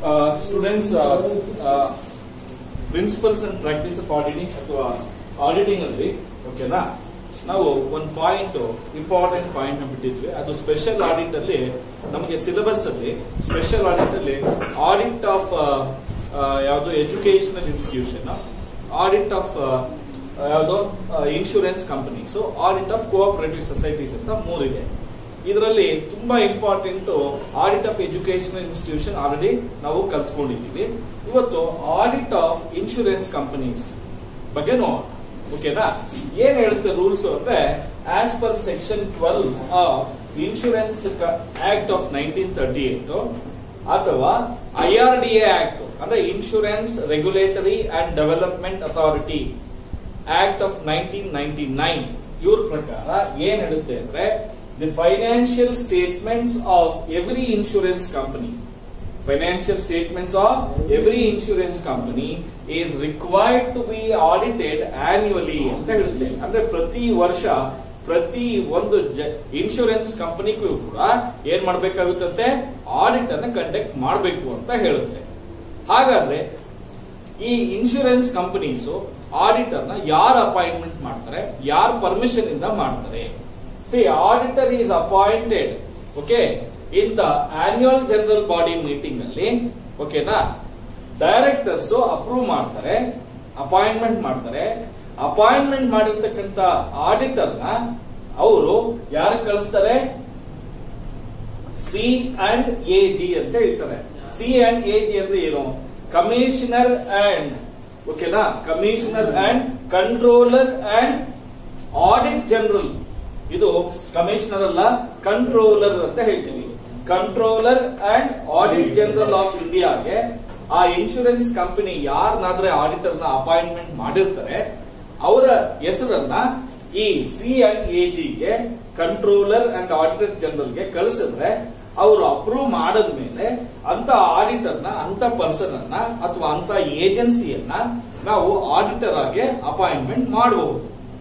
Students principles and practice of auditing ಅಥವಾ auditing ಅಲ್ಲಿ ಓಕೆನಾ ನಾವು ಒಂದು ಪಾಯಿಂಟ್ ಇಂಪಾರ್ಟೆಂಟ್ ಪಾಯಿಂಟ್ ಬಿಟ್ಟಿದ್ವಿ ಅದು ಸ್ಪೆಷಲ್ ಆಡಿಟ್ ಅಲ್ಲಿ ನಮಗೆ ಸಿಲೆಬಸ್ ಅಲ್ಲಿ ಸ್ಪೆಷಲ್ ಆಡಿಟ್ ಅಲ್ಲಿ ಆಡಿಟ್ ಆಫ್ ಯಾವುದು ಎಜುಕೇಶನಲ್ ಇನ್ಸ್ಟಿಟ್ಯೂಷನ್ ಆಡಿಟ್ ಆಫ್ ಯಾವುದು insurance companies audit of cooperative societies ಅಂತ ಮೂರಿದೆ ಇದರಲ್ಲಿ ತುಂಬಾ important audit of educational institution already ನಾವು ಕಲ್ತ್ಕೊಂಡಿದ್ದೀವಿ ಇವತ್ತು ಆಡಿಟ್ ಆಫ್ ಇನ್ಶೂರೆನ್ಸ್ ಕಂಪನೀಸ್ ಬಗ್ಗೆ ನೋಡೋಣ ಓಕೆನಾ ಏನ್ ಹೇಳುತ್ತೆ ರೂಲ್ಸ್ ಅಂದ್ರೆ as per section twelve of insurance act of nineteen thirty eight ಅಥವಾ I R D A act ಅಂದ್ರೆ insurance regulatory and development authority act of nineteen ninety nine ಇವ್ರ ಪ್ರಕಾರ ಏನ್ ಹೇಳುತ್ತೆ ಅಂದ್ರೆ the financial statements of every insurance company financial statements of every insurance company is required to be audited annually ಅಂತ ಹೇಳುತ್ತೆ ಅಂದ್ರೆ ಪ್ರತಿ ವರ್ಷ ಪ್ರತಿ ಒಂದು ಇನ್ಶೂರೆನ್ಸ್ ಕಂಪನಿಗೂ ಕೂಡ ಏನ್ ಮಾಡ್ಬೇಕಾಗುತ್ತಂತೆ ಆಡಿಟ್ ಅನ್ನ ಕಂಡಕ್ಟ್ ಮಾಡಬೇಕು ಅಂತ ಹೇಳುತ್ತೆ ಹಾಗಾದ್ರೆ ಈ ಇನ್ಶೂರೆನ್ಸ್ ಕಂಪನೀಸ್ ಆಡಿಟರ್ ನ ಯಾರು ಅಪಾಯಿಂಟ್ಮೆಂಟ್ ಮಾಡ್ತಾರೆ ಯಾರ ಪರ್ಮಿಷನ್ ಇಂದ ಮಾಡ್ತಾರೆ see auditor is appointed okay in the annual general body meeting ಅಲ್ಲಿ ಓಕೆನಾ ಡೈರೆಕ್ಟರ್ಸ್ ಅಪ್ರೂವ್ ಮಾಡ್ತಾರೆ ಅಪಾಯಿಂಟ್ಮೆಂಟ್ ಮಾಡ್ತಾರೆ ಅಪಾಯಿಂಟ್ಮೆಂಟ್ ಮಾಡಿರ್ತಕ್ಕಂತ ಆಡಿಟರ್ ನ ಅವರು ಯಾರು ಕಳಿಸ್ತಾರೆ ಸಿ ಅಂಡ್ ಎ ಜಿ ಅಂತ ಹೇಳ್ತಾರೆ ಸಿ ಅಂಡ್ ಎ ಜಿ ಅಂದ್ರೆ ಏನು ಕಮಿಷನರ್ ಅಂಡ್ ಓಕೆನಾ commissioner and controller and audit general ಇದು ಕಮಿಷನರ್ ಅಲ್ಲ ಕಂಟ್ರೋಲರ್ ಅಂತ ಹೇಳ್ತೀವಿ controller and audit general of ಇಂಡಿಯಾಗೆ ಆ ಇನ್ಶೂರೆನ್ಸ್ ಕಂಪನಿ ಯಾರನ್ನಾದ್ರೆ ಆಡಿಟರ್ ನ ಅಪಾಯಿಂಟ್ಮೆಂಟ್ ಮಾಡಿರ್ತಾರೆ ಅವರ ಹೆಸರನ್ನ ಈ ಸಿ ಅಂಡ್ ಎ ಜಿಗೆ ಕಂಟ್ರೋಲರ್ ಅಂಡ್ ಆಡಿಟರ್ ಜನರಲ್ ಗೆ ಕಳಿಸಿದ್ರೆ ಅವರು ಅಪ್ರೂವ್ ಮಾಡದ್ಮೇಲೆ ಅಂತ ಆಡಿಟರ್ ನ ಅಂತ ಪರ್ಸನ್ ಅನ್ನ ಅಥವಾ ಅಂತ ಏಜೆನ್ಸಿಯನ್ನ ನಾವು ಆಡಿಟರ್ ಆಗಿ ಅಪಾಯಿಂಟ್ಮೆಂಟ್ ಮಾಡಬಹುದು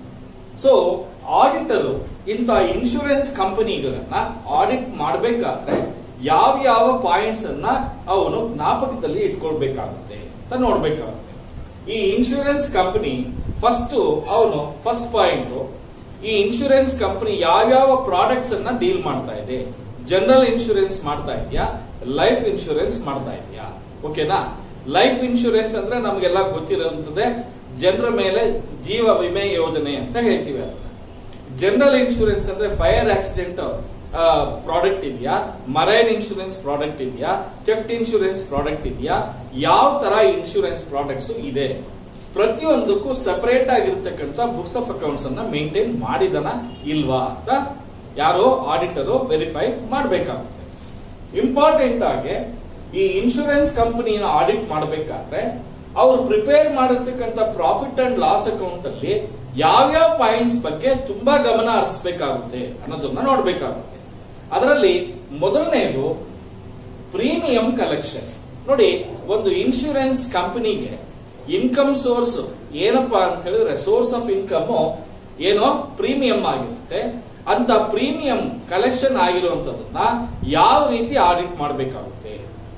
ಸೊ ಆಡಿಟರ್ ಇಂಥ ಇನ್ಶೂರೆನ್ಸ್ ಕಂಪನಿಗಳನ್ನ ಆಡಿಟ್ ಮಾಡಬೇಕಾದ್ರೆ ಯಾವ ಯಾವ ಪಾಯಿಂಟ್ಸ್ ಅನ್ನ ಅವನು ಜ್ಞಾಪಕದಲ್ಲಿ ಇಟ್ಕೊಳ್ಬೇಕಾಗುತ್ತೆ ಅಂತ ನೋಡ್ಬೇಕಾಗುತ್ತೆ ಈ ಇನ್ಶೂರೆನ್ಸ್ ಕಂಪನಿ ಫಸ್ಟ್ ಅವನು ಫಸ್ಟ್ ಪಾಯಿಂಟ್ ಈ ಇನ್ಶೂರೆನ್ಸ್ ಕಂಪನಿ ಯಾವ್ಯಾವ ಪ್ರಾಡಕ್ಟ್ಸ್ ಅನ್ನ ಡೀಲ್ ಮಾಡ್ತಾ ಇದೆ ಜನರಲ್ ಇನ್ಶೂರೆನ್ಸ್ ಮಾಡ್ತಾ ಇದೆಯಾ ಲೈಫ್ ಇನ್ಶೂರೆನ್ಸ್ ಮಾಡ್ತಾ ಇದೆಯಾ ಓಕೆನಾ ಲೈಫ್ ಇನ್ಶೂರೆನ್ಸ್ ಅಂದ್ರೆ ನಮಗೆಲ್ಲ ಗೊತ್ತಿರುವಂತದ್ದೇ ಜನರ ಮೇಲೆ ಜೀವ ವಿಮೆ ಯೋಜನೆ ಅಂತ ಹೇಳ್ತೀವಿ ಅದನ್ನ ಜನರಲ್ ಇನ್ಶೂರೆನ್ಸ್ ಅಂದ್ರೆ ಫೈರ್ ಆಕ್ಸಿಡೆಂಟ್ ಪ್ರಾಡಕ್ಟ್ ಇದೆಯಾ ಮರೈನ್ ಇನ್ಶೂರೆನ್ಸ್ ಪ್ರಾಡಕ್ಟ್ ಇದೆಯಾ ಥೆಫ್ಟ್ ಇನ್ಶೂರೆನ್ಸ್ ಪ್ರಾಡಕ್ಟ್ ಇದೆಯಾ ಯಾವ ತರ ಇನ್ಶೂರೆನ್ಸ್ ಪ್ರಾಡಕ್ಟ್ಸ್ ಇದೆ ಪ್ರತಿಯೊಂದಕ್ಕೂ ಸಪರೇಟ್ ಆಗಿರ್ತಕ್ಕಂಥ ಬುಕ್ಸ್ ಆಫ್ ಅಕೌಂಟ್ಸ್ ಅನ್ನ ಮೇಂಟೈನ್ ಮಾಡಿದನ ಇಲ್ವಾ ಅಂತ ಯಾರೋ ಆಡಿಟರ್ ವೆರಿಫೈ ಮಾಡಬೇಕಾಗುತ್ತೆ ಇಂಪಾರ್ಟೆಂಟ್ ಆಗಿ ಈ ಇನ್ಶೂರೆನ್ಸ್ ಕಂಪನಿನ ಆಡಿಟ್ ಮಾಡಬೇಕಾದ್ರೆ ಅವ್ರು ಪ್ರಿಪೇರ್ ಮಾಡಿರ್ತಕ್ಕಂಥ ಪ್ರಾಫಿಟ್ ಅಂಡ್ ಲಾಸ್ ಅಕೌಂಟ್ ಅಲ್ಲಿ ಯಾವ್ಯಾವ ಪಾಯಿಂಟ್ಸ್ ಬಗ್ಗೆ ತುಂಬಾ ಗಮನ ಹರಿಸಬೇಕಾಗುತ್ತೆ ಅನ್ನೋದನ್ನ ನೋಡ್ಬೇಕಾಗುತ್ತೆ ಅದರಲ್ಲಿ ಮೊದಲನೇದು ಪ್ರೀಮಿಯಂ ಕಲೆಕ್ಷನ್ ನೋಡಿ ಒಂದು ಇನ್ಶೂರೆನ್ಸ್ ಕಂಪನಿಗೆ ಇನ್ಕಮ್ ಸೋರ್ಸ್ ಏನಪ್ಪಾ ಅಂತ ಹೇಳಿದ್ರೆ ಸೋರ್ಸ್ ಆಫ್ ಇನ್ಕಮ್ ಏನೋ ಪ್ರೀಮಿಯಂ ಆಗಿರುತ್ತೆ ಅಂತ ಪ್ರೀಮಿಯಂ ಕಲೆಕ್ಷನ್ ಆಗಿರುವಂತದನ್ನ ಯಾವ ರೀತಿ ಆಡಿಟ್ ಮಾಡಬೇಕಾಗುತ್ತೆ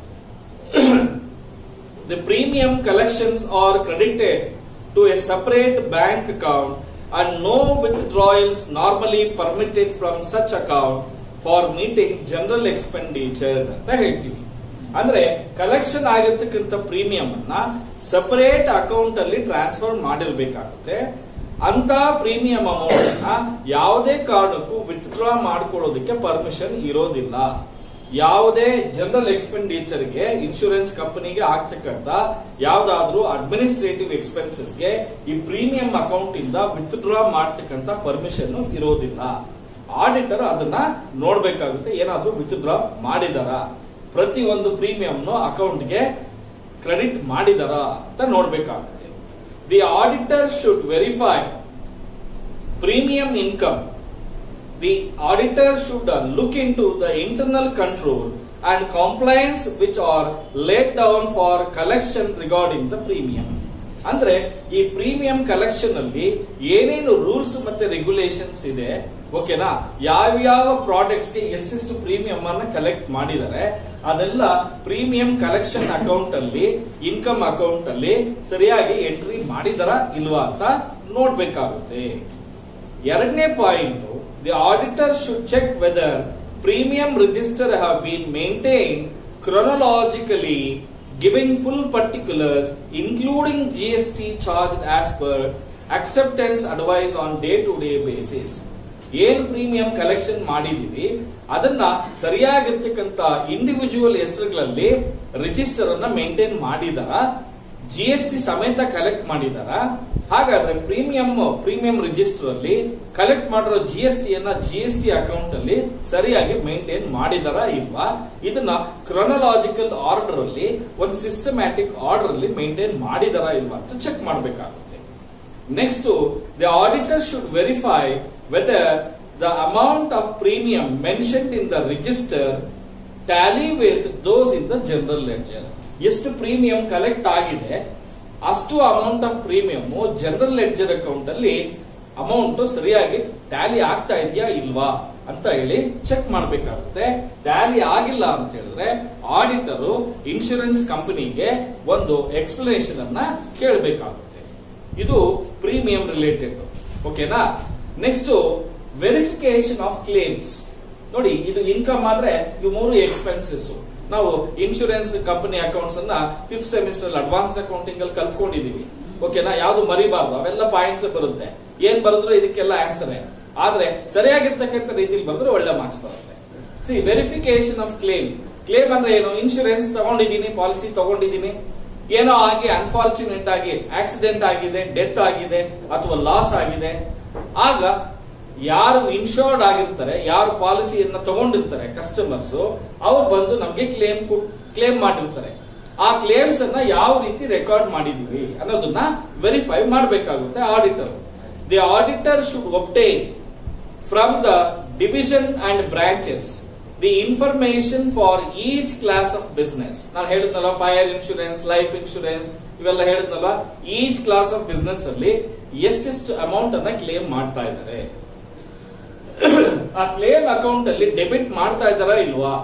the premium collections are credited to a separate bank account and no withdrawals normally permitted from such account for meeting general expenditure ಅಂತ ಹೇಳ್ತೀವಿ ಅಂದ್ರೆ ಕಲೆಕ್ಷನ್ ಆಗಿರ್ತಕ್ಕಂಥ ಪ್ರೀಮಿಯಂ ಅನ್ನ ಸಪರೇಟ್ ಅಕೌಂಟ್ ಅಲ್ಲಿ ಟ್ರಾನ್ಸ್ಫರ್ ಮಾಡಿರ್ಬೇಕಾಗುತ್ತೆ ಅಂತ ಪ್ರೀಮಿಯಂ ಅಮೌಂಟ್ ಅನ್ನ ಯಾವುದೇ ಕಾರಣಕ್ಕೂ ವಿತ್ಡ್ರಾ ಮಾಡ್ಕೊಳ್ಳೋದಕ್ಕೆ ಪರ್ಮಿಷನ್ ಇರೋದಿಲ್ಲ ಯಾವುದೇ ಜನರಲ್ ಎಕ್ಸ್ಪೆಂಡಿಚರ್ಗೆ ಇನ್ಶೂರೆನ್ಸ್ ಕಂಪನಿಗೆ ಆಗ್ತಕ್ಕಂತ ಯಾವ್ದಾದ್ರೂ ಅಡ್ಮಿನಿಸ್ಟ್ರೇಟಿವ್ ಎಕ್ಸ್ಪೆನ್ಸಸ್ಗೆ ಈ ಪ್ರೀಮಿಯಂ ಅಕೌಂಟ್ ಇಂದ ವಿತ್ಡ್ರಾ ಮಾಡ್ತಕ್ಕಂತ ಪರ್ಮಿಷನ್ ಇರೋದಿಲ್ಲ ಆಡಿಟರ್ ಅದನ್ನ ನೋಡ್ಬೇಕಾಗುತ್ತೆ ಏನಾದ್ರೂ ವಿತ್ಡ್ರಾ ಮಾಡಿದಾರ ಪ್ರತಿ ಒಂದು ಪ್ರೀಮಿಯಂ ಅಕೌಂಟ್ಗೆ ಕ್ರೆಡಿಟ್ ಮಾಡಿದಾರ ಅಂತ ನೋಡ್ಬೇಕಾಗುತ್ತೆ the auditor should verify premium income the auditor should uh, look into the internal control and compliance which are laid down for collection regarding the premium ಅಂದ್ರೆ ಈ ಪ್ರೀಮಿಯಂ ಕಲೆಕ್ಷನ್ ಅಲ್ಲಿ ಏನೇನು ರೂಲ್ಸ್ ಮತ್ತೆ regulations ಇದೆ ಓಕೆನಾ ಯಾವ್ಯಾವ ಪ್ರಾಡಕ್ಟ್ಸ್ ಗೆ ಎಷ್ಟೆಷ್ಟು ಪ್ರೀಮಿಯಂ ಅನ್ನ ಕಲೆಕ್ಟ್ ಮಾಡಿದ್ದಾರೆ ಅದೆಲ್ಲ ಪ್ರೀಮಿಯಂ ಕಲೆಕ್ಷನ್ ಅಕೌಂಟ್ ಅಲ್ಲಿ ಇನ್ಕಮ್ ಅಕೌಂಟ್ ಅಲ್ಲಿ ಸರಿಯಾಗಿ ಎಂಟ್ರಿ ಮಾಡಿದಾರ ಇಲ್ವಾ ಅಂತ ನೋಡ್ಬೇಕಾಗುತ್ತೆ ಎರಡನೇ point the auditor should check whether premium register have been maintain chronologically giving full particulars including GST charge as per acceptance advice on day to day basis ಏನ್ premium collection ಮಾಡಿದೀವಿ ಅದನ್ನ ಸರಿಯಾಗಿರ್ತಕ್ಕಂತ ಇಂಡಿವಿಜುವಲ್ ಹೆಸರುಗಳಲ್ಲಿ ರಿಜಿಸ್ಟರ್ ಅನ್ನ maintain ಮಾಡಿದಾರ G S T ಸಮೇತ collect ಮಾಡಿದಾರ ಹಾಗಾದ್ರೆ ಪ್ರೀಮಿಯಂ ಪ್ರೀಮಿಯಂ ರಿಜಿಸ್ಟರ್ ಅಲ್ಲಿ ಕಲೆಕ್ಟ್ ಮಾಡಿರೋ ಜಿ ಎಸ್ ಟಿ ಅನ್ನ ಜಿ ಎಸ್ ಟಿ ಅಕೌಂಟ್ ಅಲ್ಲಿ ಸರಿಯಾಗಿ ಮೇಂಟೈನ್ ಮಾಡಿದಾರ ಇಲ್ವಾ ಇದನ್ನ ಕ್ರೊನಲಾಜಿಕಲ್ ಆರ್ಡರ್ ಅಲ್ಲಿ ಒಂದು ಸಿಸ್ಟಮ್ಯಾಟಿಕ್ ಆರ್ಡರ್ ಅಲ್ಲಿ ಮೇಂಟೈನ್ ಮಾಡಿದಾರ ಇಲ್ವಾ ಅಂತ ಚೆಕ್ ಮಾಡಬೇಕಾಗುತ್ತೆ next the auditor should verify whether the amount of premium mentioned in the register tally with those in the general ledger ಎಷ್ಟು ಪ್ರೀಮಿಯಂ ಕಲೆಕ್ಟ್ ಆಗಿದೆ ಅಷ್ಟು amount of premium general ledger account ಅಲ್ಲಿ amount ಸರಿಯಾಗಿ tally ಆಗ್ತಾ ಇದೆಯಾ ಇಲ್ವಾ ಅಂತ ಹೇಳಿ ಚೆಕ್ ಮಾಡಬೇಕಾಗುತ್ತೆ ಟ್ಯಾಲಿ ಆಗಿಲ್ಲ ಅಂತ ಹೇಳಿದ್ರೆ ಆಡಿಟರ್ ಇನ್ಶೂರೆನ್ಸ್ ಕಂಪನಿಗೆ ಒಂದು ಎಕ್ಸ್ಪ್ಲನೇಷನ್ ಅನ್ನ ಕೇಳಬೇಕಾಗುತ್ತೆ ಇದು ಪ್ರೀಮಿಯಂ ರಿಲೇಟೆಡ್ ಓಕೆನಾ ನೆಕ್ಸ್ಟ್ ವೆರಿಫಿಕೇಶನ್ ಆಫ್ ಕ್ಲೇಮ್ಸ್ ನೋಡಿ ಇದು ಇನ್ಕಮ್ ಆದ್ರೆ ಇವು ಮೂರು ಎಕ್ಸ್ಪೆನ್ಸಸ್ ನಾವು ಇನ್ಶೂರೆನ್ಸ್ ಕಂಪನಿ ಅಕೌಂಟ್ಸ್ ಅನ್ನ ಫಿಫ್ತ್ ಸೆಮಿಸ್ಟರ್ ಅಡ್ವಾನ್ಸ್ಡ್ ಅಕೌಂಟಿಂಗ್ ಅಲ್ಲಿ ಕಲ್ತ್ಕೊಂಡಿದೀವಿ ಓಕೆನಾ ಯಾವ್ದು ಮರಿಬಾರ್ದು ಅವೆಲ್ಲ ಪಾಯಿಂಟ್ಸ್ ಬರುತ್ತೆ ಏನ್ ಬರೆದ್ರು ಇದಕ್ಕೆಲ್ಲ ಆನ್ಸರ್ ಆದ್ರೆ ಸರಿಯಾಗಿರ್ತಕ್ಕಂಥ ರೀತಿಯಲ್ಲಿ ಬರೆದ್ರೆ ಒಳ್ಳೆ ಮಾರ್ಕ್ಸ್ ಬರುತ್ತೆ see verification of claim claim ಅಂದ್ರೆ ಏನು ಇನ್ಶೂರೆನ್ಸ್ ತಗೊಂಡಿದ್ದೀನಿ ಪಾಲಿಸಿ ತಗೊಂಡಿದ್ದೀನಿ ಏನೋ ಆಗಿ ಅನ್ಫಾರ್ಚುನೇಟ್ ಆಗಿ ಆಕ್ಸಿಡೆಂಟ್ ಆಗಿದೆ ಡೆತ್ ಆಗಿದೆ ಅಥವಾ ಲಾಸ್ ಆಗಿದೆ ಆಗ ಯಾರು ಇನ್ಶೋರ್ಡ್ ಆಗಿರ್ತಾರೆ ಯಾರು ಪಾಲಿಸಿಯನ್ನ ತಗೊಂಡಿರ್ತಾರೆ ಕಸ್ಟಮರ್ಸ್ ಅವ್ರು ಬಂದು ನಮ್ಗೆ ಕ್ಲೇಮ್ ಕ್ಲೇಮ್ ಮಾಡಿರ್ತಾರೆ ಆ ಕ್ಲೇಮ್ಸ್ ಅನ್ನ ಯಾವ ರೀತಿ ರೆಕಾರ್ಡ್ ಮಾಡಿದೀವಿ ಅನ್ನೋದನ್ನ ವೆರಿಫೈ ಮಾಡಬೇಕಾಗುತ್ತೆ auditor the auditor should obtain from the division and branches the information for each class of business ನಾನು ಹೇಳಿದ್ನಲ್ಲ ಫೈರ್ ಇನ್ಶೂರೆನ್ಸ್ ಲೈಫ್ ಇನ್ಶೂರೆನ್ಸ್ ಇವೆಲ್ಲ ಹೇಳಿದ್ನಲ್ಲ ಈಚ್ ಕ್ಲಾಸ್ ಆಫ್ ಬಿಸ್ನೆಸ್ ಅಲ್ಲಿ ಎಷ್ಟೆಷ್ಟು ಅಮೌಂಟ್ ಅನ್ನ ಕ್ಲೇಮ್ ಮಾಡ್ತಾ ಇದ್ದಾರೆ ಆ ಕ್ಲೇಮ್ ಅಕೌಂಟ್ ಅಲ್ಲಿ ಡೆಬಿಟ್ ಮಾಡ್ತಾ ಇದ್ದಾರಾ ಇಲ್ವಾ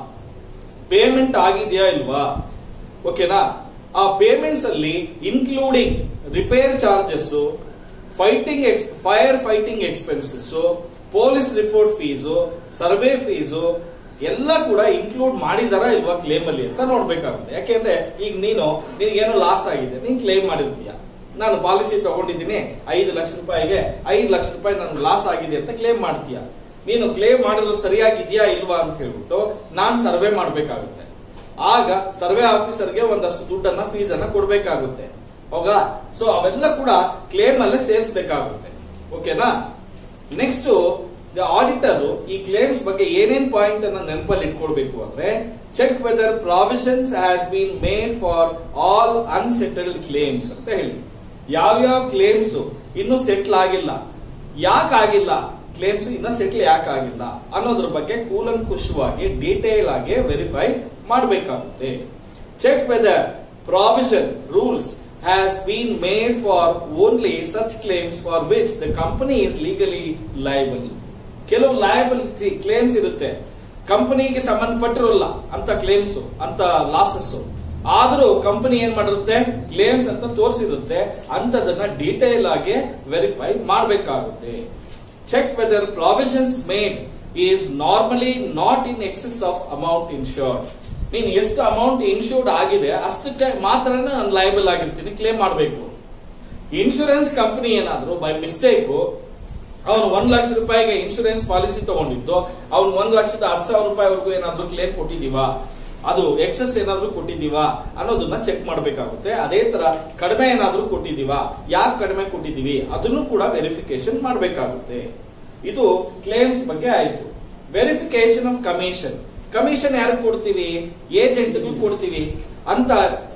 ಪೇಮೆಂಟ್ ಆಗಿದೆಯಾ ಇಲ್ವಾ ಓಕೆನಾ ಆ ಪೇಮೆಂಟ್ಸ್ ಅಲ್ಲಿ including repair charges fighting fire fighting expenses police report fees survey fees ಎಲ್ಲ ಕೂಡ ಇನ್ಕ್ಲೂಡ್ ಮಾಡಿದಾರ ಇಲ್ವಾ ಕ್ಲೇಮ್ ಅಲ್ಲಿ ಅಂತ ನೋಡ್ಬೇಕಾಗುತ್ತೆ ಯಾಕೆಂದ್ರೆ ಈಗ ನೀನು ನಿನಗೇನೋ ಲಾಸ್ ಆಗಿದೆ ನೀನ್ ಕ್ಲೇಮ್ ಮಾಡಿರ್ತೀಯ ನಾನು ಪಾಲಿಸಿ ತಗೊಂಡಿದ್ದೀನಿ ಐದು ಲಕ್ಷ ರೂಪಾಯಿಗೆ ಐದು ಲಕ್ಷ ರೂಪಾಯಿ ನನ್ಗೆ ಲಾಸ್ ಆಗಿದೆ ಅಂತ ಕ್ಲೇಮ್ ಮಾಡ್ತೀಯ ನೀನು ಕ್ಲೇಮ್ ಮಾಡಿದ್ರು ಸರಿಯಾಗಿದೆಯಾ ಇಲ್ವಾ ಅಂತ ಹೇಳ್ಬಿಟ್ಟು ನಾನ್ ಸರ್ವೆ ಮಾಡ್ಬೇಕಾಗುತ್ತೆ ಆಗ ಸರ್ವೆ ಆಫೀಸರ್ಗೆ ಒಂದಷ್ಟು ದುಡ್ಡನ್ನ ಫೀಸ್ ಅನ್ನ ಕೊಡ್ಬೇಕಾಗುತ್ತೆ ಹೌದಾ ಸೊ ಅವೆಲ್ಲ ಕೂಡ ಕ್ಲೇಮ್ ಅಲ್ಲೇ ಸೇರಿಸಬೇಕಾಗುತ್ತೆ ಓಕೆನಾ ನೆಕ್ಸ್ಟ್ ದ ಆಡಿಟರ್ ಈ ಕ್ಲೇಮ್ಸ್ ಬಗ್ಗೆ ಏನೇನ್ ಪಾಯಿಂಟ್ ಅನ್ನ ನೆನಪಲ್ಲಿ ಇಟ್ಕೊಳ್ಬೇಕು ಅಂದ್ರೆ check whether provisions has been made for all unsettled claims ಅಂತ ಹೇಳಿ ಯಾವ್ಯಾವ ಕ್ಲೇಮ್ಸ್ ಇನ್ನು ಸೆಟ್ಲ್ ಆಗಿಲ್ಲ ಯಾಕೆ ಆಗಿಲ್ಲ ಕ್ಲೇಮ್ಸ್ ಇನ್ನ ಸೆಟ್ಲ್ ಯಾಕೆ ಆಗಿಲ್ಲ ಅನ್ನೋದ್ರ ಬಗ್ಗೆ ಕೂಲಂಕುಷವಾಗಿ ಡೀಟೇಲ್ ಆಗಿ ವೆರಿಫೈ ಮಾಡಬೇಕಾಗುತ್ತೆ check whether provision rules has been made for only such claims for which the company is legally liable. ಕೆಲವು ಲಯಬಿಲಿಟಿ ಕ್ಲೇಮ್ಸ್ ಇರುತ್ತೆ ಕಂಪನಿಗೆ ಸಂಬಂಧಪಟ್ಟಿರೋಲ್ಲ ಅಂತ ಕ್ಲೇಮ್ಸ್ ಅಂತ ಲಾಸಸ್ ಆದ್ರೂ ಕಂಪನಿ ಏನ್ ಮಾಡಿರುತ್ತೆ ಕ್ಲೇಮ್ಸ್ ಅಂತ ತೋರಿಸಿರುತ್ತೆ ಅಂತದನ್ನ ಡೀಟೇಲ್ ಆಗಿ ವೆರಿಫೈ ಮಾಡಬೇಕಾಗುತ್ತೆ check whether provisions made is normally not in excess of amount insured ನೀನ್ ಎಷ್ಟು ಅಮೌಂಟ್ ಇನ್ಶೂರ್ಡ್ ಆಗಿದೆ ಅಷ್ಟಕ್ಕೆ ಮಾತ್ರ ನಾನು ಲೈಬಲ್ ಆಗಿರ್ತೀನಿ ಕ್ಲೇಮ್ ಮಾಡಬೇಕು ಇನ್ಶೂರೆನ್ಸ್ ಕಂಪನಿ ಏನಾದ್ರು ಬೈ ಮಿಸ್ಟೇಕ್ ಅವನು ಒಂದ್ ಲಕ್ಷ ರೂಪಾಯಿಗೆ ಇನ್ಶೂರೆನ್ಸ್ ಪಾಲಿಸಿ ತಗೊಂಡಿದ್ದು ಅವ್ನು ಒಂದ್ ಲಕ್ಷದ ಹತ್ತು ಸಾವಿರ ರೂಪಾಯಿವರೆಗೂ ಏನಾದ್ರು ಕ್ಲೇಮ್ ಕೊಟ್ಟಿದೀವಾ ಅದು ಎಕ್ಸೆಸ್ ಏನಾದ್ರೂ ಕೊಟ್ಟಿದೀವಾ ಅನ್ನೋದನ್ನ ಚೆಕ್ ಮಾಡಬೇಕಾಗುತ್ತೆ ಅದೇ ತರ ಕಡಿಮೆ ಏನಾದ್ರೂ ಕೊಟ್ಟಿದೀವಾ ಯಾಕೆ ಕಡಿಮೆ ಕೊಟ್ಟಿದೀವಿ ಅದನ್ನು ಕೂಡ ವೆರಿಫಿಕೇಶನ್ ಮಾಡಬೇಕಾಗುತ್ತೆ ಇದು ಕ್ಲೇಮ್ಸ್ ಬಗ್ಗೆ ಆಯ್ತು ವೆರಿಫಿಕೇಶನ್ ಆಫ್ ಕಮಿಷನ್ ಕಮಿಷನ್ ಯಾರು ಕೊಡ್ತೀವಿ ಏಜೆಂಟ್ಗೂ ಕೊಡ್ತೀವಿ ಅಂತ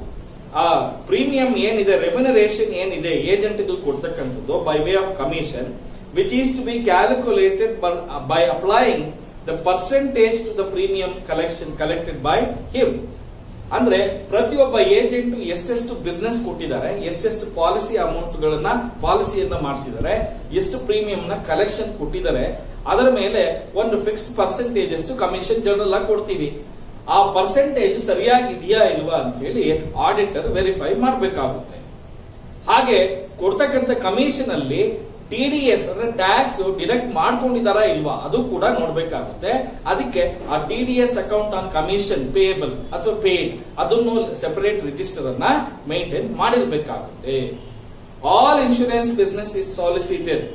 ಆ ಪ್ರೀಮಿಯಂ ಏನಿದೆ ರೆಮ್ಯುನರೇಷನ್ ಏನಿದೆ ಏಜೆಂಟ್ಗಳು ಕೊಡ್ತಕ್ಕಂಥದ್ದು by way of commission which is to be calculated by applying the percentage to the premium collection collected by him ಅಂದ್ರೆ ಪ್ರತಿಯೊಬ್ಬ ಏಜೆಂಟ್ ಎಷ್ಟೆಷ್ಟು ಬಿಸ್ನೆಸ್ ಕೊಟ್ಟಿದ್ದಾರೆ ಎಷ್ಟೆಷ್ಟು ಪಾಲಿಸಿ ಅಮೌಂಟ್ ಗಳನ್ನ ಪಾಲಿಸಿಯನ್ನ ಮಾಡಿಸಿದ್ದಾರೆ ಎಷ್ಟು ಪ್ರೀಮಿಯಂ ನ ಕಲೆಕ್ಷನ್ ಕೊಟ್ಟಿದ್ದಾರೆ ಅದರ ಮೇಲೆ ಒಂದು ಫಿಕ್ಸ್ಡ್ ಪರ್ಸೆಂಟೇಜ್ ಅಷ್ಟು ಕಮಿಷನ್ ಜನರಲ್ ಆಗಿ ಕೊಡ್ತೀವಿ ಆ ಪರ್ಸೆಂಟೇಜ್ ಸರಿಯಾಗಿದೆಯಾ ಇಲ್ವಾ ಅಂತ ಹೇಳಿ ಆಡಿಟರ್ ವೆರಿಫೈ ಮಾಡಬೇಕಾಗುತ್ತೆ ಹಾಗೆ ಕೊಡ್ತಕ್ಕಂಥ ಕಮಿಷನ್ ಅಲ್ಲಿ ಟಿ ಡಿ ಎಸ್ ಅಂದ್ರೆ ಟ್ಯಾಕ್ಸ್ ಡಿಡಕ್ಟ್ ಮಾಡ್ಕೊಂಡಿದಾರಾ ಇಲ್ವಾ ಅದು ಕೂಡ ನೋಡ್ಬೇಕಾಗುತ್ತೆ ಅದಕ್ಕೆ ಆ T D S account on commission payable ಅಥವಾ ಪೇಡ್ ಅದನ್ನು ಸೆಪರೇಟ್ ರಿಜಿಸ್ಟರ್ ಅನ್ನ ಮೇಂಟೈನ್ ಮಾಡಿರ್ಬೇಕಾಗುತ್ತೆ all insurance business is solicited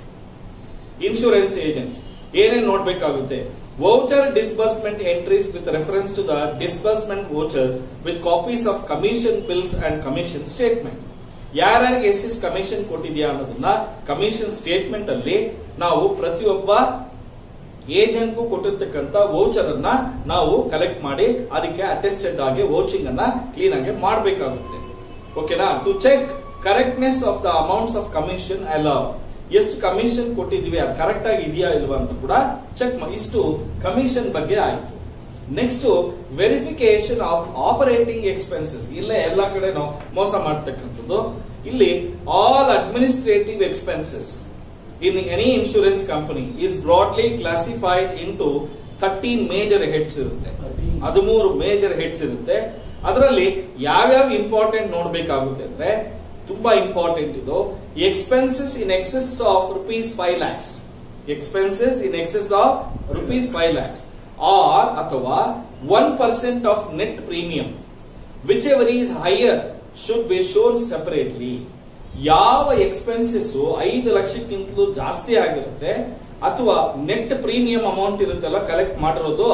insurance agent ಏನೇನ್ ನೋಡ್ಬೇಕಾಗುತ್ತೆ voucher disbursement entries with reference to the disbursement vouchers with copies of commission bills and commission statement ಯಾರ್ಯಾರಿಗೆ ಎಷ್ಟೆಷ್ಟು commission ಕೊಟ್ಟಿದ್ಯಾ ಅನ್ನೋದನ್ನ commission statement ಅಲ್ಲಿ ನಾವು ಪ್ರತಿಯೊಬ್ಬ ಏಜೆಂಟ್ಗೂ ಕೊಟ್ಟಿರ್ತಕ್ಕಂಥ ವೌಚರ್ ಅನ್ನ ನಾವು ಕಲೆಕ್ಟ್ ಮಾಡಿ ಅದಕ್ಕೆ ಅಟೆಸ್ಟೆಡ್ ಆಗಿ ವೌಚಿಂಗ್ ಅನ್ನ ಕ್ಲೀನ್ ಆಗಿ ಮಾಡಬೇಕಾಗುತ್ತೆ ಓಕೆನಾ to check correctness of the amounts of commission allow ಎಷ್ಟು ಕಮಿಷನ್ ಕೊಟ್ಟಿದೀವಿ ಅದು ಕರೆಕ್ಟ್ ಆಗಿ ಇದೆಯಾ ಇಲ್ವಾ ಅಂತ ಕೂಡ ಚೆಕ್ ಇಷ್ಟು ಕಮಿಷನ್ ಬಗ್ಗೆ ಆಯ್ತು next verification of operating expenses ಇಲ್ಲೇ ಎಲ್ಲ ಕಡೆನೂ ಮೋಸ ಮಾಡ್ತಕ್ಕಂಥದ್ದು ಇಲ್ಲಿ all administrative expenses in any insurance company is broadly classified into thirteen major heads ಇರುತ್ತೆ ಹದಿಮೂರು ಮೇಜರ್ ಹೆಡ್ಸ್ ಇರುತ್ತೆ ಅದರಲ್ಲಿ ಯಾವ್ಯಾವ ಇಂಪಾರ್ಟೆಂಟ್ ನೋಡ್ಬೇಕಾಗುತ್ತೆ ಅಂದ್ರೆ ತುಂಬಾ ಇಂಪಾರ್ಟೆಂಟ್ ಇದು expenses in excess of rupees five lakhs expenses in excess of rupees five lakhs or ಅಥವಾ one percent of net premium whichever is higher should be shown separately ಯಾವ expenses ಐದು ಲಕ್ಷಕ್ಕಿಂತಲೂ ಜಾಸ್ತಿ ಆಗಿರುತ್ತೆ ಅಥವಾ ನೆಟ್ ಪ್ರೀಮಿಯಂ ಅಮೌಂಟ್ ಇರುತ್ತಲ್ಲ collect ಮಾಡಿರೋದು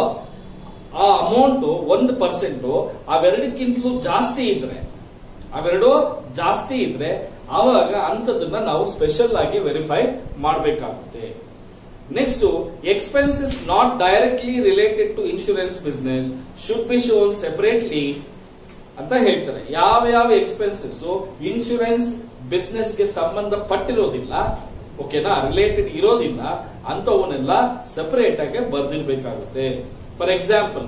ಆ ಅಮೌಂಟ್ ಒಂದು ಪರ್ಸೆಂಟ್ ಅವೆರಡಕ್ಕಿಂತಲೂ ಜಾಸ್ತಿ ಇದ್ರೆ ಅವೆರಡು ಜಾಸ್ತಿ ಇದ್ರೆ ಆವಾಗ ಅಂತದನ್ನ ನಾವು ಸ್ಪೆಷಲ್ ಆಗಿ ವೆರಿಫೈ ಮಾಡಬೇಕಾಗುತ್ತೆ next expenses not directly related to insurance business should be shown separately ಅಂತ ಹೇಳ್ತಾರೆ ಯಾವ ಯಾವ ಎಕ್ಸ್ಪೆನ್ಸಸ್ ಇನ್ಶೂರೆನ್ಸ್ ಬಿಸ್ನೆಸ್ ಗೆ ಸಂಬಂಧಪಟ್ಟಿರೋದಿಲ್ಲ ಓಕೆನಾ ರಿಲೇಟೆಡ್ ಇರೋದಿಲ್ಲ ಅಂತವನ್ನೆಲ್ಲ ಸೆಪರೇಟ್ ಆಗಿ ಬರ್ದಿರ್ಬೇಕಾಗುತ್ತೆ for example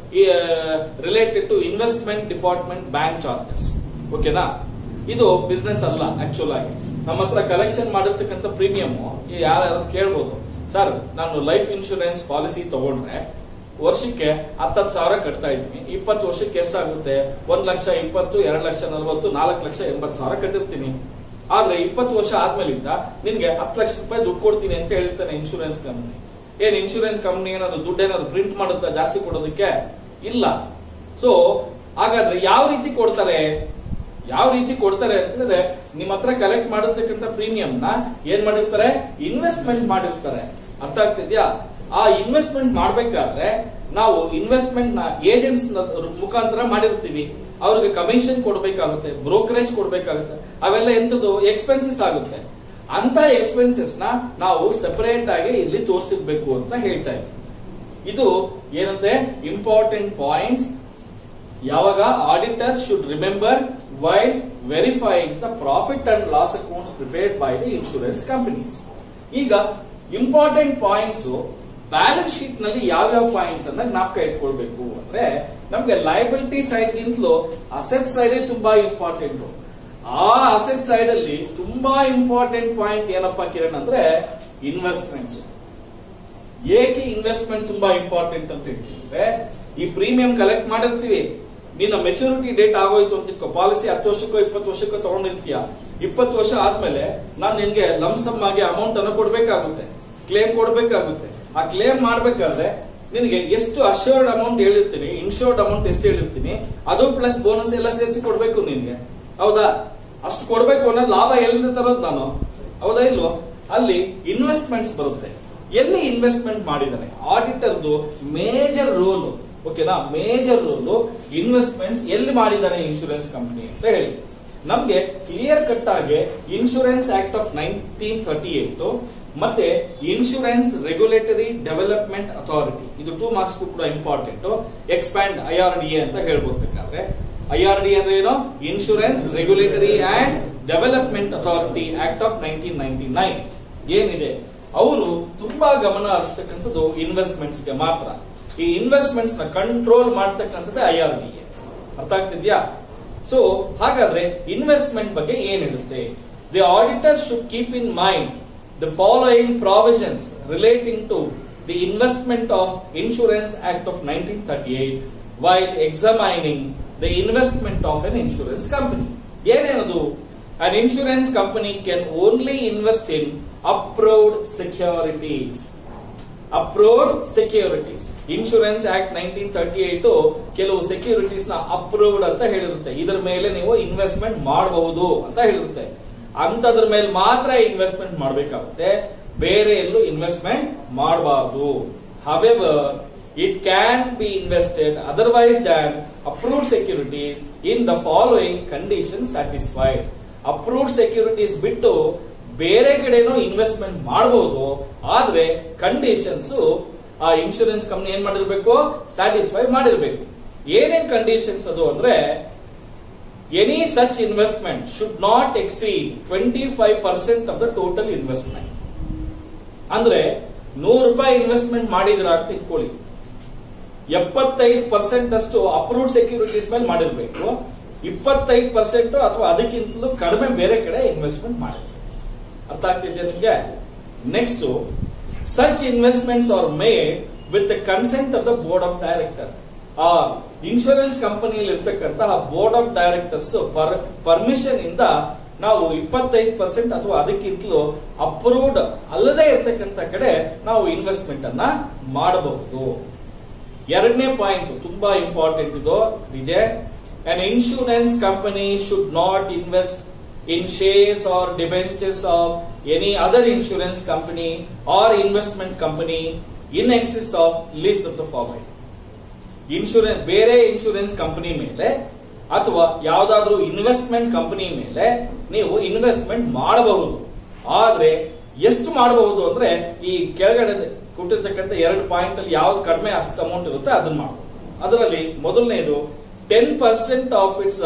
related to investment department bank charges ಓಕೆನಾ ಇದು ಬಿಸ್ನೆಸ್ ಅಲ್ಲ ಆಕ್ಚುಲ್ ಆಗಿ ನಮ್ಮ ಹತ್ರ ಕಲೆಕ್ಷನ್ ಮಾಡಿರ್ತಕ್ಕಂಥ ಪ್ರೀಮಿಯಂ ಯಾರು ಕೇಳ್ಬೋದು ಸರ್ ನಾನು ಲೈಫ್ ಇನ್ಶೂರೆನ್ಸ್ ಪಾಲಿಸಿ ತಗೊಂಡ್ರೆ ವರ್ಷಕ್ಕೆ ಹತ್ತತ್ತು ಸಾವಿರ ಕಟ್ತಾ ಇದ್ದೀನಿ ಇಪ್ಪತ್ತು ವರ್ಷಕ್ಕೆ ಎಷ್ಟಾಗುತ್ತೆ ಒಂದ್ ಲಕ್ಷ ಇಪ್ಪತ್ತು ಎರಡ್ ಲಕ್ಷ ನಲ್ವತ್ತು ನಾಲ್ಕು ಲಕ್ಷ ಎಂಬತ್ತು ಸಾವಿರ ಕಟ್ಟಿರ್ತೀನಿ ಆದ್ರೆ ಇಪ್ಪತ್ತು ವರ್ಷ ಆದ್ಮೇಲಿಂದ ನಿನ್ಗೆ ಹತ್ತು ಲಕ್ಷ ರೂಪಾಯಿ ದುಡ್ಡು ಕೊಡ್ತೀನಿ ಅಂತ ಹೇಳ್ತಾನೆ ಇನ್ಶೂರೆನ್ಸ್ ಕಂಪನಿ ಏನ್ ಇನ್ಶೂರೆನ್ಸ್ ಕಂಪನಿ ಏನಾದ್ರು ದುಡ್ಡು ಏನಾದ್ರು ಪ್ರಿಂಟ್ ಮಾಡುತ್ತಾ ಜಾಸ್ತಿ ಕೊಡೋದಕ್ಕೆ ಇಲ್ಲ ಸೊ ಹಾಗಾದ್ರೆ ಯಾವ ರೀತಿ ಕೊಡ್ತಾರೆ ಯಾವ ರೀತಿ ಕೊಡ್ತಾರೆ ಅಂತಂದ್ರೆ ನಿಮ್ಮ ಹತ್ರ ಕಲೆಕ್ಟ್ ಮಾಡಿರ್ತಕ್ಕಂಥ ಪ್ರೀಮಿಯಂ ನ ಏನ್ ಮಾಡಿರ್ತಾರೆ ಇನ್ವೆಸ್ಟ್ಮೆಂಟ್ ಮಾಡಿರ್ತಾರೆ ಅರ್ಥ ಆಗ್ತಿದ್ಯಾ ಆ ಇನ್ವೆಸ್ಟ್ಮೆಂಟ್ ಮಾಡ್ಬೇಕಾದ್ರೆ ನಾವು ಇನ್ವೆಸ್ಟ್ಮೆಂಟ್ ನ ಏಜೆಂಟ್ಸ್ ಮುಖಾಂತರ ಮಾಡಿರ್ತೀವಿ ಅವ್ರಿಗೆ ಕಮಿಷನ್ ಕೊಡ್ಬೇಕಾಗುತ್ತೆ ಬ್ರೋಕರೇಜ್ ಕೊಡ್ಬೇಕಾಗುತ್ತೆ ಅವೆಲ್ಲ ಎಂತದ್ದು ಎಕ್ಸ್ಪೆನ್ಸಸ್ ಆಗುತ್ತೆ ಅಂತ ಎಕ್ಸ್ಪೆನ್ಸಸ್ ನ ನಾವು ಸೆಪರೇಟ್ ಆಗಿ ಇಲ್ಲಿ ತೋರಿಸಿರ್ಬೇಕು ಅಂತ ಹೇಳ್ತಾ ಇದ್ದೀವಿ ಇದು ಏನಂತೆ ಇಂಪಾರ್ಟೆಂಟ್ ಪಾಯಿಂಟ್ಸ್ ಯಾವಾಗ auditor should remember while verifying the profit and loss accounts prepared by the insurance companies ಈಗ ಇಂಪಾರ್ಟೆಂಟ್ ಪಾಯಿಂಟ್ಸ್ ಬ್ಯಾಲೆನ್ಸ್ ಶೀಟ್ ನಲ್ಲಿ ಯಾವ್ಯಾವ ಪಾಯಿಂಟ್ಸ್ ಅನ್ನ ಜ್ಞಾಪಕ ಇಟ್ಕೊಳ್ಬೇಕು ಅಂದ್ರೆ ನಮ್ಗೆ ಲಯಬಿಲಿಟಿ ಸೈಡ್ ಗಿಂತಲೂ ಅಸೆಟ್ ಸೈಡ್ ತುಂಬಾ ಇಂಪಾರ್ಟೆಂಟ್ ಆ ಅಸೆಟ್ ಸೈಡ್ ಅಲ್ಲಿ ತುಂಬಾ ಇಂಪಾರ್ಟೆಂಟ್ ಪಾಯಿಂಟ್ ಏನಪ್ಪಾ ಕಿರಣ್ ಅಂದ್ರೆ ಇನ್ವೆಸ್ಟ್ಮೆಂಟ್ಸ್ ಏಕೆ ಇನ್ವೆಸ್ಟ್ಮೆಂಟ್ ತುಂಬಾ ಇಂಪಾರ್ಟೆಂಟ್ ಅಂತ ಹೇಳ್ತಿದ್ರೆ ಈ ಪ್ರೀಮಿಯಂ ಕಲೆಕ್ಟ್ ಮಾಡಿರ್ತೀವಿ ನಿನ್ನ ಮೆಚುರಿಟಿ ಡೇಟ್ ಆಗೋಯ್ತು ಅಂತ ಇಟ್ಕೋ ಪಾಲಿಸಿ ಹತ್ತು ವರ್ಷಕ್ಕೋ ಇಪ್ಪತ್ತು ವರ್ಷಕ್ಕೋ ತಗೊಂಡಿರ್ತೀಯ ಇಪ್ಪತ್ತು ವರ್ಷ ಆದ್ಮೇಲೆ ನಾನು ನಿನ್ಗೆ ಲಂಸಮ್ ಆಗಿ ಅಮೌಂಟ್ ಅನ್ನು ಕೊಡ್ಬೇಕಾಗುತ್ತೆ ಕ್ಲೇಮ್ ಕೊಡ್ಬೇಕಾಗುತ್ತೆ ಆ ಕ್ಲೇಮ್ ಮಾಡ್ಬೇಕಾದ್ರೆ ನಿನಗೆ ಎಷ್ಟು ಅಶ್ಯೂರ್ಡ್ ಅಮೌಂಟ್ ಹೇಳಿರ್ತೀನಿ ಇನ್ಶೂರ್ಡ್ ಅಮೌಂಟ್ ಎಷ್ಟು ಹೇಳಿರ್ತೀನಿ ಅದು ಪ್ಲಸ್ ಬೋನಸ್ ಎಲ್ಲ ಸೇರಿಸಿ ಕೊಡ್ಬೇಕು ನಿನ್ಗೆ ಹೌದಾ ಅಷ್ಟು ಕೊಡ್ಬೇಕು ಅನ್ನೋ ಲಾಭ ಎಲ್ಲಿಂದ ತರೋದು ನಾನು ಹೌದಾ ಇಲ್ವೋ ಅಲ್ಲಿ ಇನ್ವೆಸ್ಟ್ಮೆಂಟ್ಸ್ ಬರುತ್ತೆ ಎಲ್ಲಿ ಇನ್ವೆಸ್ಟ್ಮೆಂಟ್ ಮಾಡಿದ್ದಾನೆ ಆಡಿಟರ್ದು ಮೇಜರ್ ರೋಲ್ ಓಕೆನಾ ಮೇಜರ್ ರೋಲ್ ಇನ್ವೆಸ್ಟ್ಮೆಂಟ್ಸ್ ಎಲ್ಲಿ ಮಾಡಿದ್ದಾನೆ ಇನ್ಶೂರೆನ್ಸ್ ಕಂಪನಿ ಅಂತ ಹೇಳಿ ನಮ್ಗೆ ಕ್ಲಿಯರ್ ಕಟ್ ಆಗಿ insurance act of nineteen thirty eight ಮತ್ತೆ ಇನ್ಶೂರೆನ್ಸ್ ರೆಗ್ಯುಲೇಟರಿ ಡೆವಲಪ್ಮೆಂಟ್ ಅಥಾರಿಟಿ ಇದು ಟೂ ಮಾರ್ಕ್ಸ್ ಕೂಡ important expand I R D ಅಂತ ಹೇಳ್ಬೋದು ಬೇಕಾದ್ರೆ ಐ ಆರ್ ಡಿ ಅಂದ್ರೆ ಏನು insurance regulatory and development authority act of nineteen ninety nine ಏನಿದೆ ಅವರು ತುಂಬಾ ಗಮನ ಹರಿಸ್ತಕ್ಕಂಥದ್ದು ಇನ್ವೆಸ್ಟ್ಮೆಂಟ್ಸ್ ಗೆ ಮಾತ್ರ ಈ ಇನ್ವೆಸ್ಟ್ಮೆಂಟ್ಸ್ ನ ಕಂಟ್ರೋಲ್ ಮಾಡ್ತಕ್ಕಂಥದ್ದು ಐ ಆರ್ ಡಿ ಎ ಅರ್ಥ ಆಗ್ತಿದ್ಯಾ ಸೊ ಹಾಗಾದ್ರೆ ಇನ್ವೆಸ್ಟ್ಮೆಂಟ್ ಬಗ್ಗೆ ಏನಿರುತ್ತೆ the auditor should keep in mind the following provisions relating to the investment of Insurance Act of 1938 while examining the investment of an insurance company. ಏನೇನದು An insurance company can only invest in approved securities. Approved securities. Insurance act nineteen thirty eight ಕೆಲವು securities ನ approved ಅಂತ ಹೇಳಿರುತ್ತೆ ಇದರ ಮೇಲೆ ನೀವು investment ಮಾಡಬಹುದು ಅಂತ ಹೇಳಿರುತ್ತೆ ಅಂತದ್ರ ಮೇಲೆ ಮಾತ್ರ ಇನ್ವೆಸ್ಟ್ಮೆಂಟ್ ಮಾಡಬೇಕಾಗುತ್ತೆ ಬೇರೆ ಎಲ್ಲೂ ಇನ್ವೆಸ್ಟ್ಮೆಂಟ್ ಮಾಡಬಾರದು however it can be invested otherwise than approved securities in the following condition satisfied approved securities ಬಿಟ್ಟು ಬೇರೆ ಕಡೆನೂ ಇನ್ವೆಸ್ಟ್ಮೆಂಟ್ ಮಾಡಬಹುದು ಆದ್ರೆ ಕಂಡೀಷನ್ಸ್ ಆ ಇನ್ಶೂರೆನ್ಸ್ ಕಂಪನಿ ಏನ್ ಮಾಡಿರ್ಬೇಕು ಸ್ಯಾಟಿಸ್ಫೈ ಮಾಡಿರ್ಬೇಕು ಏನೇನ್ ಕಂಡೀಷನ್ಸ್ ಅದು ಅಂದ್ರೆ any such investment should not exceed twenty five percent of the total investment ಅಂದ್ರೆ ನೂರು ರೂಪಾಯಿ ಇನ್ವೆಸ್ಟ್ಮೆಂಟ್ ಮಾಡಿದ್ರ ಅಂತ ಇಟ್ಕೊಳ್ಳಿ ಎಪ್ಪತ್ತೈದು ಪರ್ಸೆಂಟ್ ಅಷ್ಟು ಅಪ್ರೂವ್ಡ್ ಸೆಕ್ಯೂರಿಟೀಸ್ ಮೇಲೆ ಮಾಡಿರ್ಬೇಕು ಇಪ್ಪತ್ತೈದು ಪರ್ಸೆಂಟ್ ಅಥವಾ ಅದಕ್ಕಿಂತಲೂ ಕಡಿಮೆ ಬೇರೆ ಕಡೆ ಇನ್ವೆಸ್ಟ್ಮೆಂಟ್ ಮಾಡಿರ್ಬೇಕು ಅರ್ಥ ಆಗ್ತಿದ್ಯಾ ನಿಮ್ಗೆ next such investments are made with the consent of the board of director ಆ ಇನ್ಶೂರೆನ್ಸ್ ಕಂಪನಿಯಲ್ಲಿ ಇರ್ತಕ್ಕಂತಹ ಬೋರ್ಡ್ ಆಫ್ ಡೈರೆಕ್ಟರ್ಸ್ ಪರ್ಮಿಷನ್ ಇಂದ ನಾವು ಇಪ್ಪತ್ತೈದು ಪರ್ಸೆಂಟ್ ಅಥವಾ ಅದಕ್ಕಿಂತಲೂ ಅಪ್ರೂವ್ಡ್ ಅಲ್ಲದೆ ಇರ್ತಕ್ಕಂಥ ಕಡೆ ನಾವು ಇನ್ವೆಸ್ಟ್ಮೆಂಟ್ ಅನ್ನ ಮಾಡಬಹುದು ಎರಡನೇ ಪಾಯಿಂಟ್ ತುಂಬಾ ಇಂಪಾರ್ಟೆಂಟ್ ಇದು Vijay an insurance company should not invest in shares or debentures of any other insurance company or investment company in excess of list of the following. Insurance ಬೇರೆ ಇನ್ಶೂರೆನ್ಸ್ ಕಂಪನಿ ಮೇಲೆ ಅಥವಾ ಯಾವ್ದಾದ್ರೂ investment company ಮೇಲೆ ನೀವು investment ಮಾಡಬಹುದು ಆದ್ರೆ ಎಷ್ಟು ಮಾಡಬಹುದು ಅಂದ್ರೆ ಈ ಕೆಳಗಡೆ ಕೊಟ್ಟಿರ್ತಕ್ಕಂಥ ಎರಡು ಪಾಯಿಂಟ್ ಅಲ್ಲಿ ಯಾವ್ದು ಕಡಿಮೆ ಅಷ್ಟು ಅಮೌಂಟ್ ಇರುತ್ತೆ ಅದನ್ನ ಮಾಡಬಹುದು ಅದರಲ್ಲಿ ಮೊದಲನೇದು ten percent of its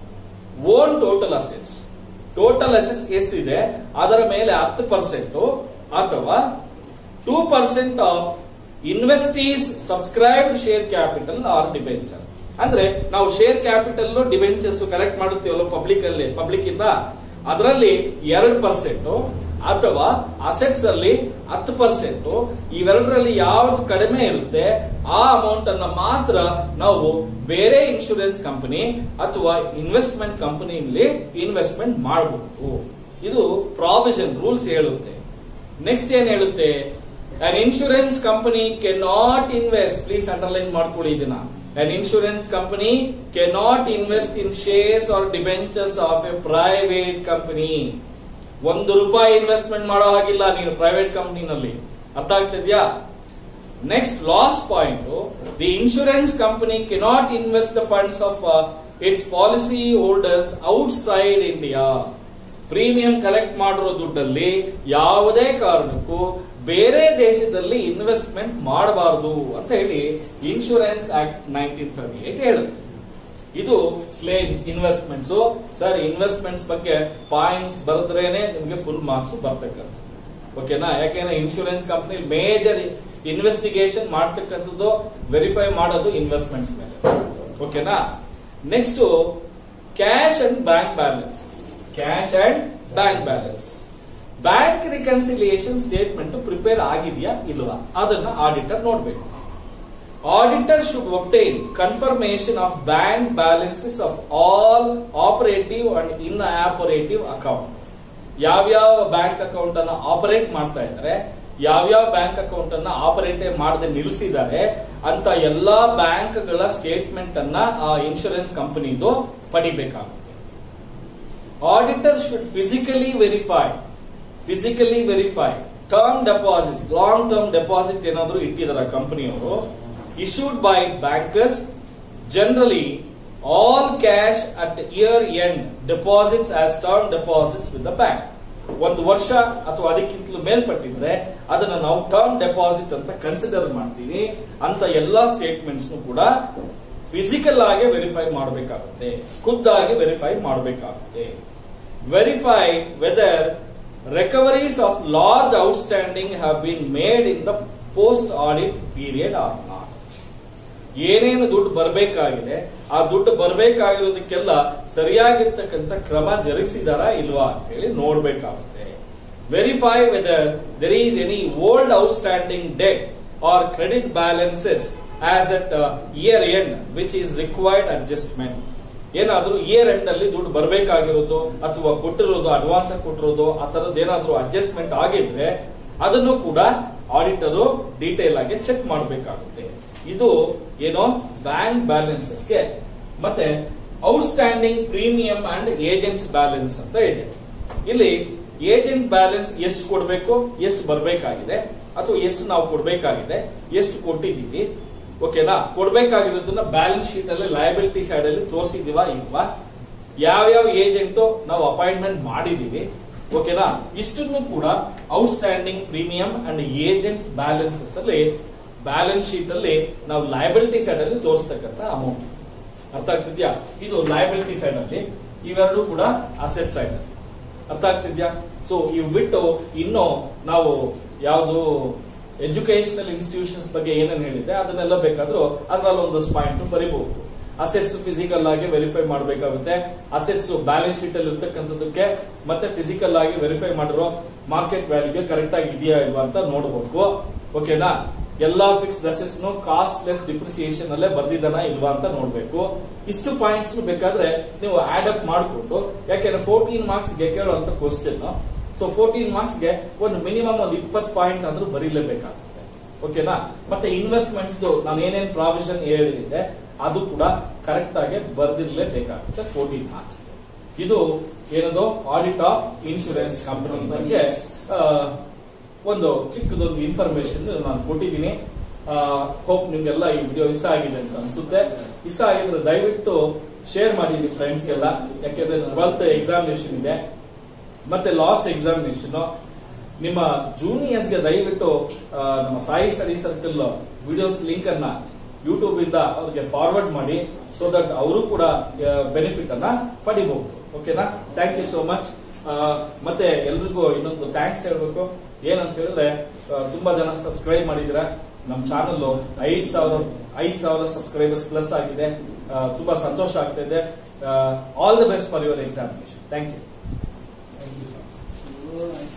own total assets total assets ಎಷ್ಟಿದೆ ಅದರ ಮೇಲೆ ಹತ್ತು ಪರ್ಸೆಂಟ್ ಅಥವಾ two percent of investees subscribed share capital or debenture ಅಂದ್ರೆ ನಾವು ಶೇರ್ ಕ್ಯಾಪಿಟಲ್ ಡಿಬೆಂಚರ್ಸ್ ಕಲೆಕ್ಟ್ ಮಾಡುತ್ತೀವಲ್ಲ ಪಬ್ಲಿಕ್ ಅಲ್ಲಿ ಪಬ್ಲಿಕ್ ಇಂದ ಅದರಲ್ಲಿ ಎರಡು ಪರ್ಸೆಂಟ್ ಅಥವಾ ಅಸೆಟ್ಸ್ ಅಲ್ಲಿ ಹತ್ತು ಪರ್ಸೆಂಟ್ ಇವೆರಡರಲ್ಲಿ ಯಾವ್ದು ಕಡಿಮೆ ಇರುತ್ತೆ ಆ ಅಮೌಂಟ್ ಅನ್ನ ಮಾತ್ರ ನಾವು ಬೇರೆ ಇನ್ಶೂರೆನ್ಸ್ ಕಂಪನಿ ಅಥವಾ ಇನ್ವೆಸ್ಟ್ಮೆಂಟ್ ಕಂಪನಿಯಲ್ಲಿ ಇನ್ವೆಸ್ಟ್ಮೆಂಟ್ ಮಾಡಬಹುದು ಇದು ಪ್ರಾವಿಷನ್ ರೂಲ್ಸ್ ಹೇಳುತ್ತೆ ನೆಕ್ಸ್ಟ್ ಏನ್ ಹೇಳುತ್ತೆ an insurance company can not invest please underline ಮಾಡ್ಕೊಳ್ಳಿ ಇದನ್ನ an insurance company can not invest in shares or debentures of a private company ಒಂದು ರೂಪಾಯಿ ಇನ್ವೆಸ್ಟ್ಮೆಂಟ್ ಮಾಡೋ ಹಾಗಿಲ್ಲ ನೀನು ಪ್ರೈವೇಟ್ ಕಂಪನಿನಲ್ಲಿ ಅರ್ಥ ಆಗ್ತಿದ್ಯಾ next last point the insurance company cannot invest the funds of its policy holders outside India premium collect ಮಾಡಿರೋ ದುಡ್ಡಲ್ಲಿ ಯಾವುದೇ ಕಾರಣಕ್ಕೂ ಬೇರೆ ದೇಶದಲ್ಲಿ ಇನ್ವೆಸ್ಟ್ಮೆಂಟ್ ಮಾಡಬಾರದು ಅಂತ ಹೇಳಿ insurance act nineteen thirty eight ಹೇಳುತ್ತೆ ಇದು ಕ್ಲೇಮ್ಸ್ ಇನ್ವೆಸ್ಟ್ಮೆಂಟ್ಸ್ ಸರ್ ಇನ್ವೆಸ್ಟ್ಮೆಂಟ್ಸ್ ಬಗ್ಗೆ ಪಾಯಿಂಟ್ಸ್ ಬರೆದ್ರೇನೆ ನಿಮಗೆ ಫುಲ್ ಮಾರ್ಕ್ಸ್ ಬರ್ತಕ್ಕಂಥ ಓಕೆನಾ ಯಾಕೆಂದ್ರೆ ಇನ್ಶೂರೆನ್ಸ್ ಕಂಪನಿ ಮೇಜರ್ ಇನ್ವೆಸ್ಟಿಗೇಷನ್ ಮಾಡ್ತಕ್ಕಂಥದ್ದು ವೆರಿಫೈ ಮಾಡೋದು ಇನ್ವೆಸ್ಟ್ಮೆಂಟ್ಸ್ ಮೇಲೆ ಓಕೆನಾ next cash and bank balances cash and bank balance bank reconciliation statement prepare ಆಗಿದೆಯಾ ಇಲ್ವಾ ಅದನ್ನ ಆಡಿಟರ್ ನೋಡ್ಬೇಕು auditor should obtain confirmation of bank balances of all operative and inoperative account ಯಾವ್ಯಾವ bank account ಅನ್ನ ಆಪರೇಟ್ ಮಾಡ್ತಾ ಇದ್ದಾರೆ ಯಾವ್ಯಾವ ಬ್ಯಾಂಕ್ ಅಕೌಂಟ್ ಅನ್ನ ಆಪರೇಟ್ ಮಾಡದೆ ನಿಲ್ಲಿಸಿದ್ದಾರೆ ಅಂತ ಎಲ್ಲಾ ಬ್ಯಾಂಕ್ಗಳ ಸ್ಟೇಟ್ಮೆಂಟ್ ಅನ್ನ ಆ ಇನ್ಶೂರೆನ್ಸ್ ಕಂಪನಿದು ಪಡಿಬೇಕಾಗುತ್ತೆ auditor should physically verify physically verify term deposits long term deposit ಏನಾದ್ರು ಇಟ್ಟಿದಾರ ಕಂಪನಿಯವರು issued by bankers generally all cash at year end deposits as term deposits with the bank ಒಂದು ವರ್ಷ ಅಥವಾ ಅದಕ್ಕಿಂತಲೂ ಮೇಲ್ಪಟ್ಟಿದ್ರೆ ಅದನ್ನ ನಾವು ಟರ್ಮ್ ಡೆಪಾಸಿಟ್ ಅಂತ ಕನ್ಸಿಡರ್ ಮಾಡ್ತೀವಿ ಅಂತ ಎಲ್ಲಾ ಸ್ಟೇಟ್ಮೆಂಟ್ಸ್ ಕೂಡ ಫಿಸಿಕಲ್ ಆಗಿ ವೆರಿಫೈ ಮಾಡಬೇಕಾಗುತ್ತೆ ಖುದ್ದಾಗಿ ವೆರಿಫೈ ಮಾಡಬೇಕಾಗುತ್ತೆ verify whether recoveries of large outstanding have been made in the post audit period or not ಏನೇನು ದುಡ್ಡು ಬರಬೇಕಾಗಿದೆ ಆ ದುಡ್ಡು ಬರಬೇಕಾಗಿರೋದಕ್ಕೆಲ್ಲ ಸರಿಯಾಗಿರ್ತಕ್ಕಂಥ ಕ್ರಮ ಜರುಗಿಸಿದಾರಾ ಇಲ್ವಾ ಅಂತ ಹೇಳಿ ನೋಡ್ಬೇಕಾಗುತ್ತೆ verify whether there is any old outstanding debt or credit balances as at uh, year end which is required adjustment ಏನಾದ್ರೂ ಇಯರ್ ಎಂಡ್ ಅಲ್ಲಿ ದುಡ್ಡು ಬರಬೇಕಾಗಿರೋದು ಅಥವಾ ಕೊಟ್ಟಿರೋದು ಅಡ್ವಾನ್ಸ್ ಕೊಟ್ಟಿರೋದು ಆ ತರದ್ದು ಏನಾದ್ರೂ ಅಡ್ಜಸ್ಟ್ಮೆಂಟ್ ಆಗಿದ್ರೆ ಅದನ್ನು ಕೂಡ ಆಡಿಟರ್ ಡೀಟೇಲ್ ಆಗಿ ಚೆಕ್ ಮಾಡಬೇಕಾಗುತ್ತೆ ಇದು ಏನೋ ಬ್ಯಾಂಕ್ ಬ್ಯಾಲೆನ್ಸಸ್ಗೆ ಮತ್ತೆ outstanding premium and agents balance ಅಂತ ಇದೆ ಇಲ್ಲಿ ಏಜೆಂಟ್ ಬ್ಯಾಲೆನ್ಸ್ ಎಷ್ಟು ಕೊಡಬೇಕು ಎಷ್ಟು ಬರಬೇಕಾಗಿದೆ ಅಥವಾ ಎಷ್ಟು ನಾವು ಕೊಡಬೇಕಾಗಿದೆ ಎಷ್ಟು ಕೊಟ್ಟಿದ್ದೀವಿ ಓಕೆನಾ ಕೊಡ್ಬೇಕಾಗಿರೋದನ್ನ ಬ್ಯಾಲೆನ್ಸ್ ಶೀಟ್ ಅಲ್ಲಿ ಲಯಬಿಲಿಟಿ ಸೈಡ್ ಅಲ್ಲಿ ತೋರಿಸಿದೀವ ಇಲ್ವಾ ಯಾವ್ಯಾವ ಏಜೆಂಟ್ ನಾವು ಅಪಾಯಿಂಟ್ಮೆಂಟ್ ಮಾಡಿದೀವಿ ಓಕೆನಾ ಇಷ್ಟನ್ನು ಕೂಡ outstanding premium and agent balances ಅಲ್ಲಿ ಬ್ಯಾಲೆನ್ಸ್ ಶೀಟ್ ಅಲ್ಲಿ ನಾವು ಲಯಬಿಲಿಟಿ ಸೈಡ್ ಅಲ್ಲಿ ತೋರಿಸ್ತಕ್ಕಂತ ಅಮೌಂಟ್ ಅರ್ಥ ಆಗ್ತಿದ್ಯಾ ಇದು ಲಯಬಿಲಿಟಿ ಸೈಡ್ ಅಲ್ಲಿ ಇವೆರಡು ಕೂಡ ಅಸೆಟ್ ಸೈಡ್ ಅಲ್ಲಿ ಅರ್ಥ ಆಗ್ತಿದ್ಯಾ ಸೊ ಇವು ಬಿಟ್ಟು ಇನ್ನು ನಾವು ಯಾವುದು ಎಜುಕೇಶನಲ್ ಇನ್ಸ್ಟಿಟ್ಯೂಷನ್ಸ್ ಬಗ್ಗೆ ಏನೇನು ಹೇಳಿದೆ ಅದನ್ನೆಲ್ಲ ಬೇಕಾದ್ರೂ ಅದ್ರಲ್ಲಿ ಒಂದಷ್ಟು ಪಾಯಿಂಟ್ ಬರಿಬಹುದು ಅಸೆಟ್ಸ್ ಫಿಸಿಕಲ್ ಆಗಿ ವೆರಿಫೈ ಮಾಡಬೇಕಾಗುತ್ತೆ ಅಸೆಟ್ಸ್ ಬ್ಯಾಲೆನ್ಸ್ ಶೀಟ್ ಅಲ್ಲಿ ಇರ್ತಕ್ಕಂಥದ್ದಕ್ಕೆ ಮತ್ತೆ ಫಿಸಿಕಲ್ ಆಗಿ ವೆರಿಫೈ ಮಾಡಿರೋ ಮಾರ್ಕೆಟ್ ವ್ಯಾಲ್ಯೂಗೆ ಕರೆಕ್ಟ್ ಆಗಿ ಇದೆಯಾ ಇಲ್ವಾ ಅಂತ ನೋಡಬೇಕು ಓಕೆನಾ ಎಲ್ಲಾ ಫಿಕ್ಸ್ಡ್ ಅಸೆಟ್ಸ್ ನು ಕಾಸ್ಟ್ ಲೆಸ್ ಡಿಪ್ರಿಸಿಯೇಷನ್ ಅಲ್ಲೇ ಬರ್ದಿದ್ದಾನ ಇಲ್ವಾ ಅಂತ ನೋಡ್ಬೇಕು ಇಷ್ಟು ಪಾಯಿಂಟ್ಸ್ ಬೇಕಾದ್ರೆ ನೀವು ಆಡ್ ಅಪ್ ಮಾಡಿಕೊಂಡು ಯಾಕೆಂದ್ರೆ ಫೋರ್ಟೀನ್ ಮಾರ್ಕ್ಸ್ ಗೆ ಕೇಳುವಂತ ಕ್ವಶನ್ ಸೊ ಫೋರ್ಟೀನ್ ಮಾರ್ಕ್ಸ್ ಗೆ ಒಂದು ಮಿನಿಮಮ್ ಒಂದು ಇಪ್ಪತ್ತು ಪಾಯಿಂಟ್ ಆದ್ರೂ ಬರೀಲೇಬೇಕಾಗುತ್ತೆ ಓಕೆನಾ ಮತ್ತೆ ಇನ್ವೆಸ್ಟ್ಮೆಂಟ್ಸ್ ನಾನು ಏನೇನ್ ಪ್ರಾವಿಷನ್ ಹೇಳಿದೆ ಅದು ಕೂಡ ಕರೆಕ್ಟ್ ಆಗಿ ಬರ್ದಿರ್ಲೇಬೇಕಾಗುತ್ತೆ ಫೋರ್ಟೀನ್ ಮಾರ್ಕ್ಸ್ ಇದು ಏನದು ಆಡಿಟ್ ಆಫ್ ಇನ್ಶೂರೆನ್ಸ್ ಕಂಪನಿ ಬಗ್ಗೆ ಆ, ಒಂದು ಚಿಕ್ಕದೊಂದು ಇನ್ಫಾರ್ಮೇಶನ್ ನಾನು ಕೊಟ್ಟಿದ್ದೀನಿ ಹೋಪ್ ನಿಮ್ಗೆಲ್ಲ ಈ ವಿಡಿಯೋ ಇಷ್ಟ ಆಗಿದೆ ಅಂತ ಅನ್ಸುತ್ತೆ ಇಷ್ಟ ಆಗಿದ್ರೆ ದಯವಿಟ್ಟು ಶೇರ್ ಮಾಡಿ ನಿಮ್ಮ ಫ್ರೆಂಡ್ಸ್ಗೆಲ್ಲ ಯಾಕೆಂದ್ರೆ ಟ್ವೆಲ್ತ್ ಎಕ್ಸಾಮಿನೇಷನ್ ಇದೆ ಮತ್ತೆ ಲಾಸ್ಟ್ ಎಕ್ಸಾಮಿನೇಷನ್ ನಿಮ್ಮ ಜೂನಿಯರ್ಸ್ ಗೆ ದಯವಿಟ್ಟು ಆ, ನಮ್ಮ Sai study circle videos link ಅನ್ನ ಯೂಟ್ಯೂಬ್ ಇಂದ ಅವ್ರಿಗೆ ಫಾರ್ವರ್ಡ್ ಮಾಡಿ ಸೊ ದಟ್ ಅವರು ಕೂಡ ಬೆನಿಫಿಟ್ ಅನ್ನ ಪಡಿಬಹುದು ಓಕೆನಾ ಥ್ಯಾಂಕ್ ಯು ಸೋ ಮಚ್ ಮತ್ತೆ ಎಲ್ರಿಗೂ ಇನ್ನೊಂದು ಥ್ಯಾಂಕ್ಸ್ ಹೇಳ್ಬೇಕು ಏನಂತ ಹೇಳಿದ್ರೆ ಆ, ತುಂಬಾ ಜನ ಸಬ್ಸ್ಕ್ರೈಬ್ ಮಾಡಿದಿರ ನಮ್ಮ ಚಾನಲ್ ಐದ್ ಸಾವಿರ ಐದ್ ಸಾವಿರ ಸಬ್ಸ್ಕ್ರೈಬರ್ಸ್ ಪ್ಲಸ್ ಆಗಿದೆ ಆ, ತುಂಬಾ ಸಂತೋಷ ಆಗ್ತಾ ಇದೆ all the best for your examination thank you Thank you, sir.